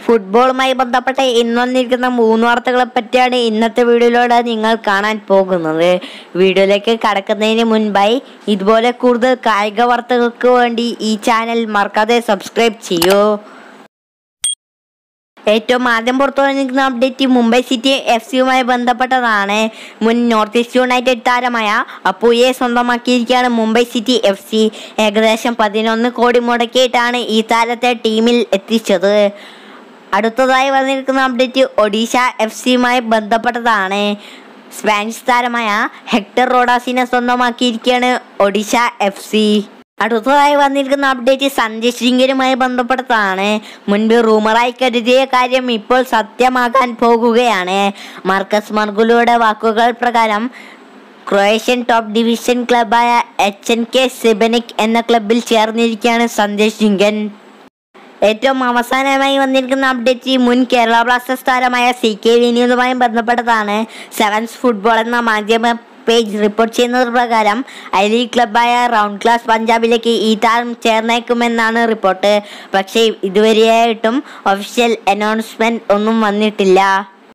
ഫുട്ബോളുമായി ബന്ധപ്പെട്ട ഇന്ന് വന്നിരിക്കുന്ന മൂന്ന് വാർത്തകളെ പറ്റിയാണ് ഇന്നത്തെ വീഡിയോയിലൂടെ നിങ്ങൾ കാണാൻ പോകുന്നത് വീഡിയോയിലേക്ക് കടക്കുന്നതിന് മുൻപായി ഇതുപോലെ കൂടുതൽ കായിക വാർത്തകൾക്ക് വേണ്ടി ഈ ചാനൽ മറക്കാതെ സബ്സ്ക്രൈബ് ചെയ്യൂ ഏറ്റവും ആദ്യം പുറത്തു വന്നിരിക്കുന്ന അപ്ഡേറ്റ് മുംബൈ സിറ്റി എഫ് സിയുമായി ബന്ധപ്പെട്ടതാണ് മുൻ നോർത്ത് ഈസ്റ്റ് യുണൈറ്റഡ് താരമായ അപ്പുയെ സ്വന്തമാക്കിയിരിക്കുകയാണ് മുംബൈ സിറ്റി എഫ് സി ഏകദേശം പതിനൊന്ന് കോടി മുടക്കിയിട്ടാണ് ഈ താരത്തെ ടീമിൽ എത്തിച്ചത് അടുത്തതായി വന്നിരിക്കുന്ന അപ്ഡേറ്റ് ഒഡീഷ എഫ് സിയുമായി ബന്ധപ്പെട്ടതാണ് സ്പാനിഷ് താരമായ ഹെക്ടർ റോഡാസിനെ സ്വന്തമാക്കിയിരിക്കുകയാണ് ഒഡീഷ എഫ് സി അടുത്തതായി വന്നിരിക്കുന്ന അപ്ഡേറ്റ് സഞ്ജയ് സിംഗിനുമായി ബന്ധപ്പെട്ടതാണ് മുൻപ് റൂമറായി കരുതിയ കാര്യം ഇപ്പോൾ സത്യമാകാൻ പോകുകയാണ് മാർക്കസ് മർഗുലയുടെ വാക്കുകൾ പ്രകാരം ക്രൊയേഷ്യൻ ടോപ്പ് ഡിവിഷൻ ക്ലബായ എച്ച് എൻ കെ സിബനിക് എന്ന ക്ലബിൽ ചേർന്നിരിക്കുകയാണ് സഞ്ജയ് സിംഗൻ ഏറ്റവും അവസാനമായി വന്നിരിക്കുന്ന അപ്ഡേറ്റ് മുൻ കേരള ബ്ലാസ്റ്റേഴ്സ് താരമായ സി കെ വിനീതുമായി ബന്ധപ്പെട്ടതാണ് സെവൻസ് ഫുട്ബോൾ എന്ന മാധ്യമ പേജ് റിപ്പോർട്ട് ചെയ്യുന്നത് പ്രകാരം ഐ ലീഗ് ക്ലബായ റൗണ്ട് ക്ലാസ് പഞ്ചാബിലേക്ക് ഈ താരം ചേർന്നേക്കുമെന്നാണ് റിപ്പോർട്ട് പക്ഷേ ഇതുവരെയായിട്ടും ഒഫീഷ്യൽ അനൗൺസ്മെന്റ് ഒന്നും വന്നിട്ടില്ല